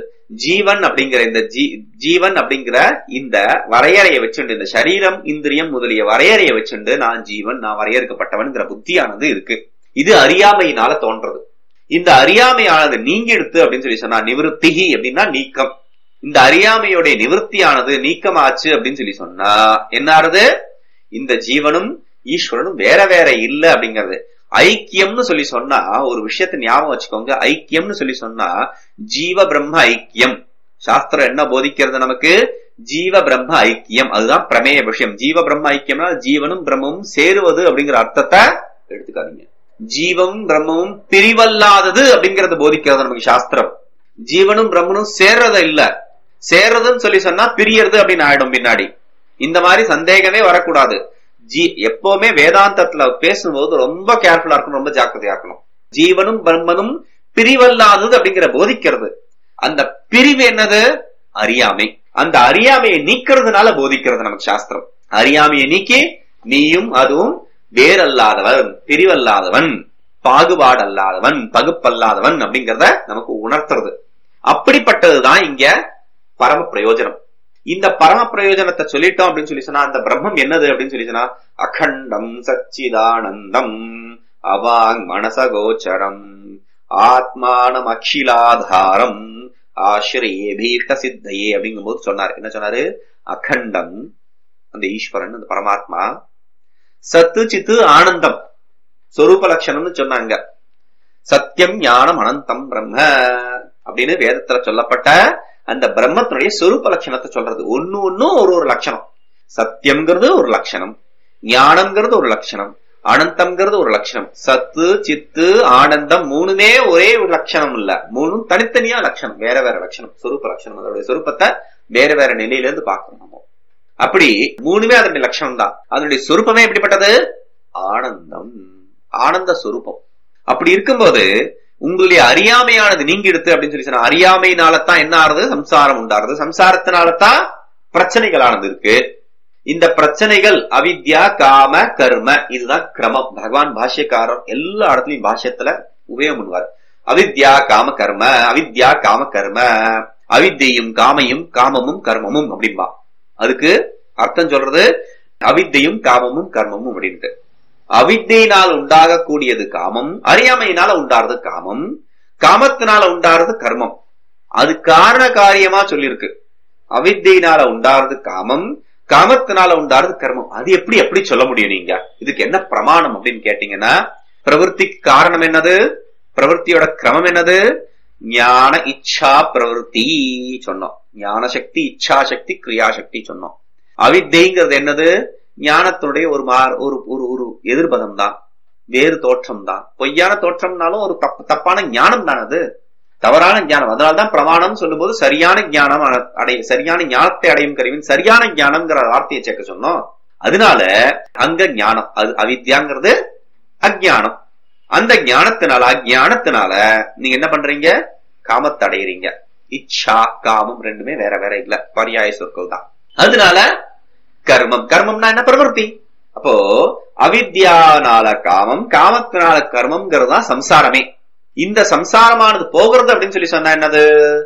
ஜீவன் அப்படிங்கிற இந்த ஜீவன் அப்படிங்கிற இந்த வரையறையை வச்சுண்டு இந்த சரீரம் இந்திரியம் முதலிய வரையறையை வச்சுண்டு நான் ஜீவன் நான் வரையறுக்கப்பட்டவன்கிற புத்தியானது இருக்கு இது அறியாமையினால தோன்றது இந்த அறியாமையானது நீங்கி எடுத்து அப்படின்னு சொல்லி சொன்னா நிவிருத்திகி அப்படின்னா நீக்கம் இந்த அறியாமையுடைய நிவர்த்தியானது நீக்கமாச்சு அப்படின்னு சொல்லி சொன்னா என்ன ஆறுது இந்த ஜீவனும் ஈஸ்வரனும் வேற வேற இல்ல அப்படிங்கிறது ஐக்கியம்னு சொல்லி சொன்னா ஒரு விஷயத்தை ஞாபகம் வச்சுக்கோங்க ஐக்கியம்னு சொல்லி சொன்னா ஜீவ பிரம்ம ஐக்கியம் சாஸ்திரம் என்ன போதிக்கிறது நமக்கு ஜீவ பிரம்ம ஐக்கியம் அதுதான் பிரமேய விஷயம் ஜீவ பிரம்ம ஐக்கியம்னா ஜீவனும் பிரம்மமும் சேருவது அப்படிங்கிற அர்த்தத்தை எடுத்துக்காதீங்க ஜீவம் பிரம்மமும் பிரிவல்லாதது அப்படிங்கறது போதிக்கிறது நமக்கு சாஸ்திரம் ஜீவனும் பிரம்மனும் சேர்றத இல்ல சேர்றதுன்னு சொல்லி சொன்னா பிரியறது அப்படின்னு ஆயிடும் பின்னாடி இந்த மாதிரி சந்தேகமே வரக்கூடாது ஜீ எப்பவுமே வேதாந்தத்துல பேசும்போது ரொம்ப கேர்ஃபுல்லா இருக்கணும் ரொம்ப ஜாக்கிரதையா இருக்கணும் ஜீவனும் பிரம்மனும் பிரிவல்லாதது அப்படிங்கிற போதிக்கிறது அந்த பிரிவு என்னது அறியாமை அந்த அறியாமையை நீக்கிறதுனால போதிக்கிறது நமக்கு சாஸ்திரம் அறியாமையை நீக்கி நீயும் அதுவும் வேறல்லாதவன் பிரிவல்லாதவன் பாகுபாடு அல்லாதவன் பகுப்பல்லாதவன் அப்படிங்கறத நமக்கு உணர்த்துறது அப்படிப்பட்டதுதான் இங்க பரம பிரயோஜனம் இந்த பரம பிரயோஜனத்தை சொல்லிட்டோம் அப்படின்னு சொல்லி சொன்னா அந்த பிரம்மம் என்னது அப்படின்னு சொல்லி சொன்னா அகண்டம் சச்சிதானந்தம் அவாங் மனசகோச்சரம் ஆத்மானம் அகிலாதாரம் ஆசிரியே பீஷ்ட சித்தையே அப்படிங்கும் போது சொன்னார் என்ன சொன்னாரு அகண்டம் அந்த ஈஸ்வரன் அந்த பரமாத்மா சத்து சித்து ஆனந்தம் சொரூப லட்சணம்னு சொன்னாங்க சத்தியம் ஞானம் அனந்தம் பிரம்ம அப்படின்னு வேதத்துல சொல்லப்பட்ட அந்த பிரம்மத்தினுடைய சொரூப லட்சணத்தை சொல்றது ஒன்னு ஒன்னும் ஒரு ஒரு லட்சணம் சத்தியம்ங்கிறது ஒரு லட்சணம் ஞானம்ங்கிறது ஒரு லட்சணம் அனந்தம்ங்கிறது ஒரு லட்சணம் சத்து சித்து ஆனந்தம் மூணுமே ஒரே ஒரு லட்சணம் இல்ல மூணும் தனித்தனியா லட்சணம் வேற வேற லட்சணம் சொரூப லட்சணம் அதோடைய சொரூபத்தை வேற வேற நிலையில இருந்து பார்க்கணும் நம்ம அப்படி மூணுமே அதனுடைய லட்சணம் தான் அதனுடைய சொரூபமே எப்படிப்பட்டது ஆனந்தம் ஆனந்த சொரூபம் அப்படி இருக்கும்போது உங்களுடைய அறியாமையானது நீங்கி எடுத்து அப்படின்னு சொல்லி சொன்னா அறியாமையினாலதான் என்ன ஆறுது சம்சாரம் உண்டாருது சம்சாரத்தினாலதான் பிரச்சனைகளானது இருக்கு இந்த பிரச்சனைகள் அவித்யா காம கர்ம இதுதான் கிரமம் பகவான் பாஷ்யக்காரர் எல்லா இடத்துலயும் பாஷ்யத்துல உபயோகம் பண்ணுவார் அவித்யா காம கர்ம அவித்யா காம கர்ம அவித்தையும் காமையும் காமமும் கர்மமும் அப்படின்பா அதுக்கு அர்த்தம் சொல்றது அவித்தையும் காமமும் கர்மமும் அப்படின்ட்டு அவித்தையினால் உண்டாகக்கூடியது காமம் அறியாமையினால உண்டாறது காமம் காமத்தினால உண்டாறது கர்மம் அது காரண காரியமா சொல்லியிருக்கு அவித்தையினால உண்டாறது காமம் காமத்தினால உண்டாறது கர்மம் அது எப்படி எப்படி சொல்ல முடியும் நீங்க இதுக்கு என்ன பிரமாணம் அப்படின்னு கேட்டீங்கன்னா பிரவருத்திக்கு காரணம் என்னது பிரவருத்தியோட கிரமம் என்னது ஞான இச்சா பிரவருத்தி சொன்னோம் ஞான சக்தி இச்சா சக்தி கிரியாசக்தி சொன்னோம் அவித்தைங்கிறது என்னது ஞானத்தினுடைய ஒரு மார் ஒரு ஒரு ஒரு எதிர்பதம் தான் வேறு தோற்றம் தான் பொய்யான தோற்றம்னாலும் ஒரு தப்பு தப்பான ஞானம் தான் அது தவறான ஞானம் அதனால்தான் பிரமாணம் சொல்லும் போது சரியான ஞானம் அடைய சரியான ஞானத்தை அடையும் கருவின் சரியான ஞானம்ங்கிற வார்த்தையை சேர்க்க சொன்னோம் அதனால அங்க ஞானம் அது அவித்யாங்கிறது அஜானம் அந்த ஞானத்தினால அஜானத்தினால நீங்க என்ன பண்றீங்க காமத்தை அடையிறீங்க இச்சா காமம் ரெண்டுமே வேற வேற இல்ல பரியாய சொற்கள் தான் அதனால கர்மம் கர்மம்னா என்ன பிரவருத்தி அப்போ அவித்யானால காமம் காமத்தினால கர்மம்ங்கிறது தான் சம்சாரமே இந்த சம்சாரமானது போகிறது அப்படின்னு சொல்லி சொன்னா என்னது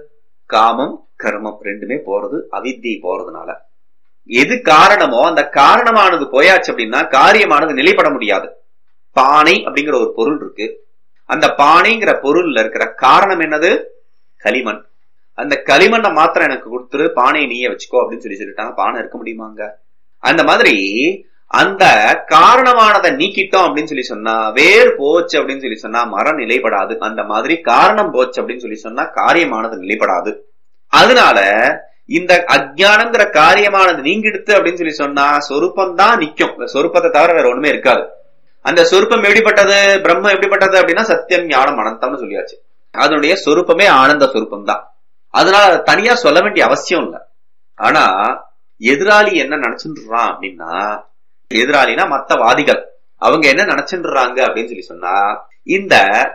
காமம் கர்மம் ரெண்டுமே போறது அவித்தியை போறதுனால எது காரணமோ அந்த காரணமானது போயாச்சு அப்படின்னா காரியமானது நிலைப்பட முடியாது பானை அப்படிங்கிற ஒரு பொருள் இருக்கு அந்த பானைங்கிற பொருள்ல இருக்கிற காரணம் என்னது களிமண் அந்த களிமண்ணை மாத்திரம் எனக்கு கொடுத்துரு பானையை நீயே வச்சுக்கோ அப்படின்னு சொல்லி சொல்லிட்டாங்க பானை இருக்க முடியுமாங்க அந்த மாதிரி அந்த காரணமானதை நீக்கிட்டோம் அப்படின்னு சொல்லி சொன்னா வேர் போச்சு அப்படின்னு சொல்லி சொன்னா மரம் நிலைப்படாது அந்த மாதிரி காரணம் போச்சு அப்படின்னு சொல்லி சொன்னா காரியமானது நிலைப்படாது அதனால இந்த அஜ்ஞானங்கிற காரியமானது நீங்கிடுத்து அப்படின்னு சொல்லி சொன்னா சொரூபம் தான் நிக்கும் சொரூபத்தை தவிர வேற ஒண்ணுமே இருக்காது அந்த சொரூபம் எப்படிப்பட்டது பிரம்மம் எப்படிப்பட்டது அப்படின்னா சத்தியம் ஞானம் அனந்தம்னு சொல்லியாச்சு அதனுடைய சொரூபமே ஆனந்த சொரூபம் தான் அதனால அதை தனியா சொல்ல வேண்டிய அவசியம் இல்லை ஆனா எதிராளி என்ன நினைச்சுன்றான் அப்படின்னா எதிராளினா மத்த வாதிகள் அவங்க என்ன நினைச்சுன்றாங்க அப்படின்னு சொல்லி சொன்னா இந்த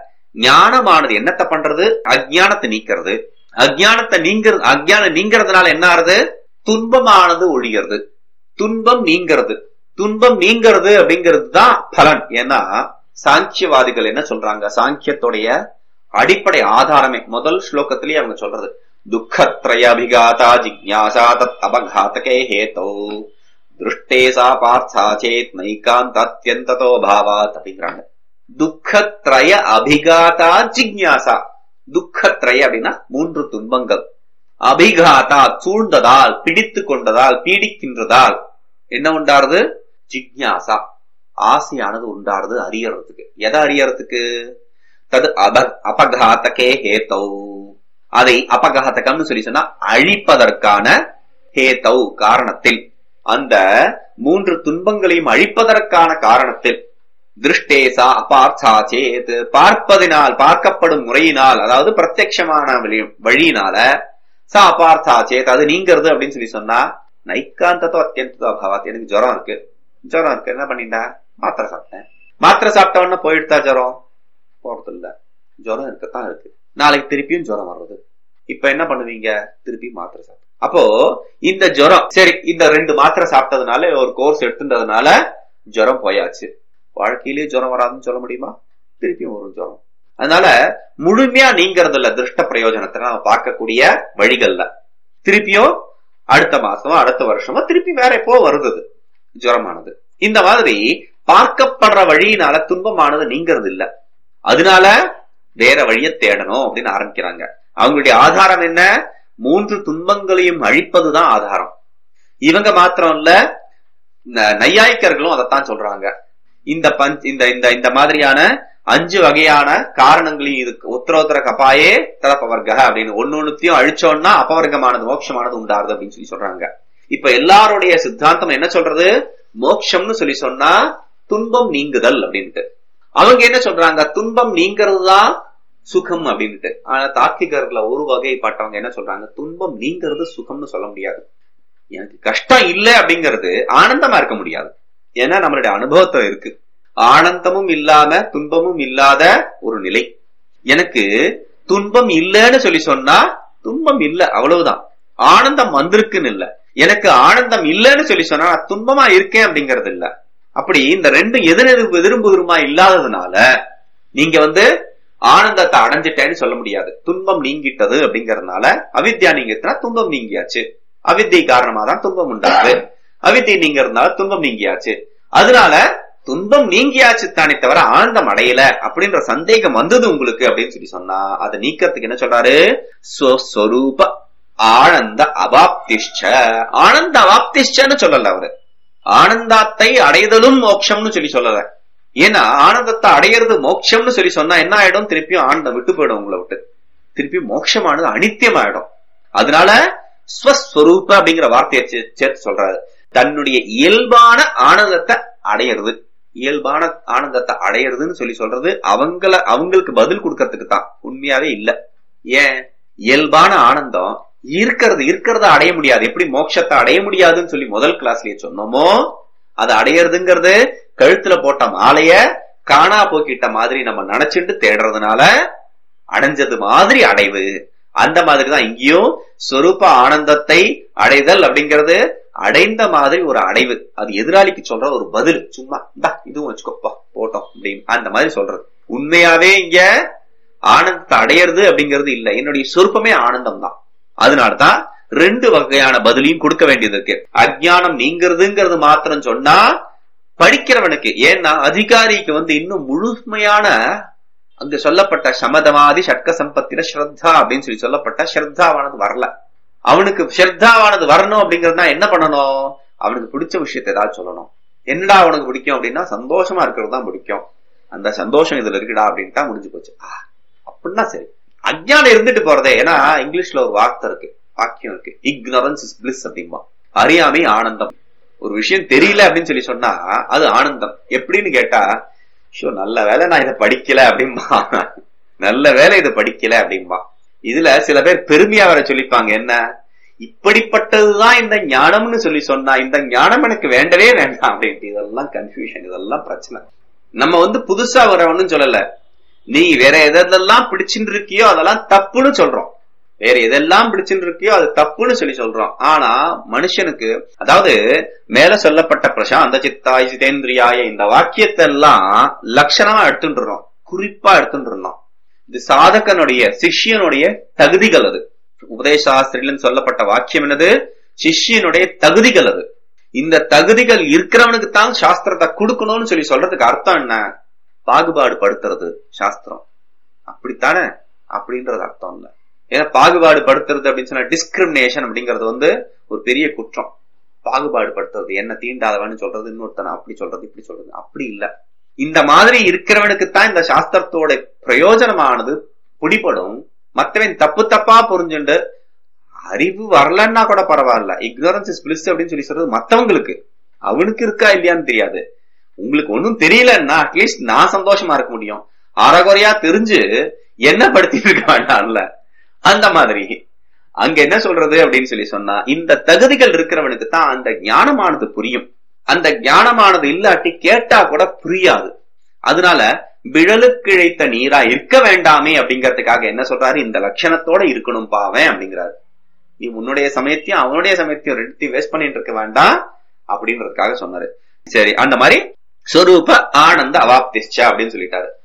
ஞானமானது என்னத்தை பண்றது அஜ்ஞானத்தை நீக்கிறது அஜ்ஞானத்தை நீங்கிறது அஜ்ஞானம் நீங்கிறதுனால என்ன ஆறுது துன்பமானது ஒழிகிறது துன்பம் நீங்கிறது துன்பம் நீங்கிறது அப்படிங்கிறது தான் பலன் ஏன்னா சாங்கியவாதிகள் என்ன சொல்றாங்க சாங்கியத்துடைய அடிப்படை ஆதாரமே முதல் ஸ்லோகத்திலேயே அவங்க சொல்றது துக்கத்ரய அபிகாதா ஜிக்யாசா தத் அபகாத்தகே ஹேதோ திருஷ்டே சா பார்த்தா சேத் நைகாந்த் அத்தியந்ததோ பாவாத் அப்படிங்கிறாங்க துக்கத்ரய அபிகாதா ஜிக்யாசா துக்கத்ரய அப்படின்னா மூன்று துன்பங்கள் அபிகாதா சூழ்ந்ததால் பிடித்து கொண்டதால் பீடிக்கின்றதால் என்ன உண்டாருது ஜிக்யாசா ஆசையானது உண்டாருது அறியறதுக்கு எதை அறியறதுக்கு தது அப அபகாத்தகே ஹேத்தௌ அதை அபகாத்தகம்னு சொல்லி சொன்னா அழிப்பதற்கான ஹேத்தௌ காரணத்தில் அந்த மூன்று துன்பங்களையும் அழிப்பதற்கான காரணத்தில் திருஷ்டேசா அபார்த்தா சேத் பார்ப்பதினால் பார்க்கப்படும் முறையினால் அதாவது பிரத்யட்சமான வழி- வழியினால சா அபார்த்தா சேத் அது நீங்கிறது அப்படின்னு சொல்லி சொன்னா நைக்காந்தத்தோ அத்தியந்தத்தோ அபாவாத் எனக்கு ஜுரம் இருக்கு ஜுரம் இருக்கு என்ன பண்ணிட்டா மாத்திரை சாப்பிட்டேன் மாத்திரை சாப்பிட்டவன போயிடுதா ஜுரம் போறது இல்ல ஜுரம் இருக்கத்தான் இருக்கு நாளைக்கு திருப்பியும் ஜுரம் வர்றது இப்ப என்ன பண்ணுவீங்க திருப்பி மாத்திரை சாப்பிட்டு அப்போ இந்த ஜுரம் சரி இந்த ரெண்டு மாத்திரை சாப்பிட்டதுனால ஒரு கோர்ஸ் எடுத்துட்டதுனால ஜுரம் போயாச்சு வாழ்க்கையிலேயே ஜுரம் வராதுன்னு சொல்ல முடியுமா திருப்பியும் வரும் ஜுரம் அதனால முழுமையா நீங்கிறது இல்ல திருஷ்ட பிரயோஜனத்தை நம்ம பார்க்கக்கூடிய வழிகள்ல திருப்பியும் அடுத்த மாசமோ அடுத்த வருஷமோ திருப்பி வேற எப்போ வருது அது, ஜுரமானது இந்த மாதிரி பார்க்கப்படுற வழியினால துன்பமானது நீங்கிறது இல்ல அதனால வேற வழியை தேடணும் அப்படின்னு ஆரம்பிக்கிறாங்க அவங்களுடைய ஆதாரம் என்ன மூன்று துன்பங்களையும் அழிப்பதுதான் ஆதாரம் இவங்க மாத்திரம் இல்ல ந- நையாயிக்கர்களும் அதைத்தான் சொல்றாங்க இந்த பஞ்ச் இந்த இந்த இந்த மாதிரியான அஞ்சு வகையான காரணங்களையும் இருக்கு உத்தரோத்தர கபாயே தலப்பவர்க அப்படின்னு ஒன்னு ஒண்ணுத்தையும் அழிச்சோம்னா அபவர்க்கமானது மோட்சமானது உண்டாருது அப்படின்னு சொல்லி சொல்றாங்க இப்ப எல்லாருடைய சித்தாந்தம் என்ன சொல்றது மோட்சம்னு சொல்லி சொன்னா துன்பம் நீங்குதல் அப்படின்ட்டு அவங்க என்ன சொல்றாங்க துன்பம் நீங்கிறது தான் சுகம் அப்படின்ட்டு ஆனா தார்க்கிகர்ல ஒரு வகைப்பட்டவங்க என்ன சொல்றாங்க துன்பம் நீங்கிறது சுகம்னு சொல்ல முடியாது எனக்கு கஷ்டம் இல்லை அப்படிங்கிறது ஆனந்தமா இருக்க முடியாது ஏன்னா நம்மளுடைய அனுபவத்துல இருக்கு ஆனந்தமும் இல்லாம துன்பமும் இல்லாத ஒரு நிலை எனக்கு துன்பம் இல்லைன்னு சொல்லி சொன்னா துன்பம் இல்ல அவ்வளவுதான் ஆனந்தம் வந்திருக்குன்னு இல்ல எனக்கு ஆனந்தம் இல்லைன்னு சொல்லி சொன்னா நான் துன்பமா இருக்கேன் அப்படிங்கறது இல்ல அப்படி இந்த ரெண்டு எதிரெதிர்ப்பு எதிர்ப்புமா இல்லாததுனால நீங்க வந்து ஆனந்தத்தை அடைஞ்சிட்டேன்னு சொல்ல முடியாது துன்பம் நீங்கிட்டது அப்படிங்கறதுனால அவித்யா நீங்கிட்டுனா துன்பம் நீங்கியாச்சு அவித்தை காரணமா தான் துன்பம் உண்டாகுது அவித்தை நீங்கிறதுனால துன்பம் நீங்கியாச்சு அதனால துன்பம் நீங்கியாச்சு தானே தவிர ஆனந்தம் அடையல அப்படின்ற சந்தேகம் வந்தது உங்களுக்கு அப்படின்னு சொல்லி சொன்னா அதை நீக்கிறதுக்கு என்ன சொல்றாரு ஸ்வஸ்வரூப ஆனந்த அவாப்திஷ்ச ஆனந்த அவாப்திஷ்சன்னு சொல்லல அவரு ஆனந்தத்தை அடைதலும் மோட்சம்னு சொல்லி சொல்லல ஏன்னா ஆனந்தத்தை அடையிறது மோட்சம்னு சொல்லி சொன்னா என்ன ஆயிடும் திருப்பியும் ஆனந்தம் விட்டு போயிடும் உங்களை விட்டு திருப்பி மோட்சமானது அனித்தியமாயிடும் அதனால ஸ்வஸ்வரூப அப்படிங்கிற வார்த்தையை சே- சேர்த்து சொல்றாரு தன்னுடைய இயல்பான ஆனந்தத்தை அடையிறது இயல்பான ஆனந்தத்தை அடையிறதுன்னு சொல்லி சொல்றது அவங்கள அவங்களுக்கு பதில் கொடுக்கறதுக்கு தான் உண்மையாவே இல்ல ஏன் இயல்பான ஆனந்தம் இருக்கிறது இருக்கிறத அடைய முடியாது எப்படி மோட்சத்தை அடைய முடியாதுன்னு சொல்லி முதல் கிளாஸ்லயே சொன்னோமோ அதை அடையிறதுங்கிறது கழுத்துல போட்ட மாலைய காணா போக்கிட்ட மாதிரி நம்ம நினைச்சுட்டு தேடுறதுனால அடைஞ்சது மாதிரி அடைவு அந்த மாதிரி தான் இங்கேயும் சொரூப ஆனந்தத்தை அடைதல் அப்படிங்கிறது அடைந்த மாதிரி ஒரு அடைவு அது எதிராளிக்கு சொல்ற ஒரு பதில் சும்மா இந்தா இதுவும் வச்சுக்கோப்பா போட்டோம் அப்படின்னு அந்த மாதிரி சொல்றது உண்மையாவே இங்க ஆனந்தத்தை அடையிறது அப்படிங்கிறது இல்ல என்னுடைய சொருப்பமே ஆனந்தம் தான் அதனாலதான் ரெண்டு வகையான பதிலையும் கொடுக்க வேண்டியது இருக்கு அஜ்ஞானம் நீங்கிறதுங்கிறது மாத்திரம் சொன்னா படிக்கிறவனுக்கு ஏன்னா அதிகாரிக்கு வந்து இன்னும் முழுமையான அங்க சொல்லப்பட்ட சமதமாதி ஷட்க சம்பத்தின ஸ்ரத்தா அப்படின்னு சொல்லி சொல்லப்பட்ட ஸ்ரத்தாவானது வரல அவனுக்கு ஸ்ரத்தாவானது வரணும் அப்படிங்கறதுனா என்ன பண்ணணும் அவனுக்கு பிடிச்ச விஷயத்தை ஏதாவது சொல்லணும் என்னடா உனக்கு பிடிக்கும் அப்படின்னா சந்தோஷமா இருக்கிறது தான் பிடிக்கும் அந்த சந்தோஷம் இதுல இருக்குடா அப்படின்ட்டா முடிஞ்சு போச்சு ஆ, அப்படின்னா சரி அஜ்ஞானம் இருந்துட்டு போறதே ஏன்னா இங்கிலீஷ்ல ஒரு வார்த்தை இருக்கு வாக்கியம் இருக்கு இக்னரன்ஸ் இஸ் பிளிஸ் அப்படிம்பா அறியாமை ஆனந்தம் ஒரு விஷயம் தெரியல அப்படின்னு சொல்லி சொன்னா அது ஆனந்தம் எப்படின்னு கேட்டா ஷோ நல்ல வேலை நான் இதை படிக்கல அப்படிம்பா நல்ல வேலை இதை படிக்கல அப்படிம்பா இதுல சில பேர் பெருமையா வர சொல்லிப்பாங்க என்ன இப்படிப்பட்டதுதான் இந்த ஞானம்னு சொல்லி சொன்னா இந்த ஞானம் எனக்கு வேண்டவே வேண்டாம் அப்படின்ட்டு இதெல்லாம் கன்ஃபியூஷன் இதெல்லாம் பிரச்சனை நம்ம வந்து புதுசா வரவன்னு சொல்லல நீ வேற எதெல்லாம் பிடிச்சுட்டு இருக்கியோ அதெல்லாம் தப்புன்னு சொல்றோம் வேற எதெல்லாம் பிடிச்சுட்டு இருக்கியோ அது தப்புன்னு சொல்லி சொல்றோம் ஆனா மனுஷனுக்கு அதாவது மேல சொல்லப்பட்ட பிரசாந்த சித்தாய் சிதேந்திரியாய இந்த வாக்கியத்தை எல்லாம் லட்சணமா எடுத்துட்டுறோம் குறிப்பா எடுத்துட்டுறோம் இது சாதகனுடைய சிஷ்யனுடைய தகுதிகள் அது உபதேசாஸ்திரியில் சொல்லப்பட்ட வாக்கியம் என்னது சிஷ்யனுடைய தகுதிகள் அது இந்த தகுதிகள் இருக்கிறவனுக்கு தான் சாஸ்திரத்தை கொடுக்கணும்னு சொல்லி சொல்றதுக்கு அர்த்தம் என்ன பாகுபாடு படுத்துறது சாஸ்திரம் அப்படித்தானே அப்படின்றது அர்த்தம் இல்ல ஏன்னா பாகுபாடு படுத்துறது அப்படின்னு சொன்னா டிஸ்கிரிமினேஷன் அப்படிங்கிறது வந்து ஒரு பெரிய குற்றம் பாகுபாடு படுத்துறது என்ன தீண்டாதவன்னு சொல்றது இன்னொருத்தனை அப்படி சொல்றது இப்படி சொல்றது அப்படி இல்ல இந்த மாதிரி இருக்கிறவனுக்கு தான் இந்த சாஸ்திரத்தோட பிரயோஜனமானது பிடிபடும் மற்றவன் தப்பு தப்பா புரிஞ்சுண்டு அறிவு வரலன்னா கூட பரவாயில்ல இக்னோரன்ஸ் இஸ் பிளிஸ் அப்படின்னு சொல்லி சொல்றது மத்தவங்களுக்கு அவனுக்கு இருக்கா இல்லையான்னு தெரியாது உங்களுக்கு ஒன்னும் தெரியலன்னா அட்லீஸ்ட் நான் சந்தோஷமா இருக்க முடியும் அறகுறையா தெரிஞ்சு என்ன படுத்திட்டு இருக்க வேண்டாம்ல அந்த மாதிரி அங்க என்ன சொல்றது அப்படின்னு சொல்லி சொன்னா இந்த தகுதிகள் இருக்கிறவனுக்கு தான் அந்த ஞானமானது புரியும் அந்த ஞானமானது இல்லாட்டி கேட்டா கூட புரியாது அதனால விழலுக்கு இழைத்த நீரா இருக்க வேண்டாமே அப்படிங்கறதுக்காக என்ன சொல்றாரு இந்த லட்சணத்தோட இருக்கணும் பாவன் அப்படிங்கிறாரு நீ உன்னுடைய சமயத்தையும் அவனுடைய சமயத்தையும் ரெண்டுத்தையும் வேஸ்ட் பண்ணிட்டு இருக்க வேண்டாம் அப்படின்றதுக்காக சொன்னாரு சரி அந்த மாதிரி ஸ்வரூப ஆனந்த அவாப்திஷ்சா அப்படின்னு சொல்லிட்டாரு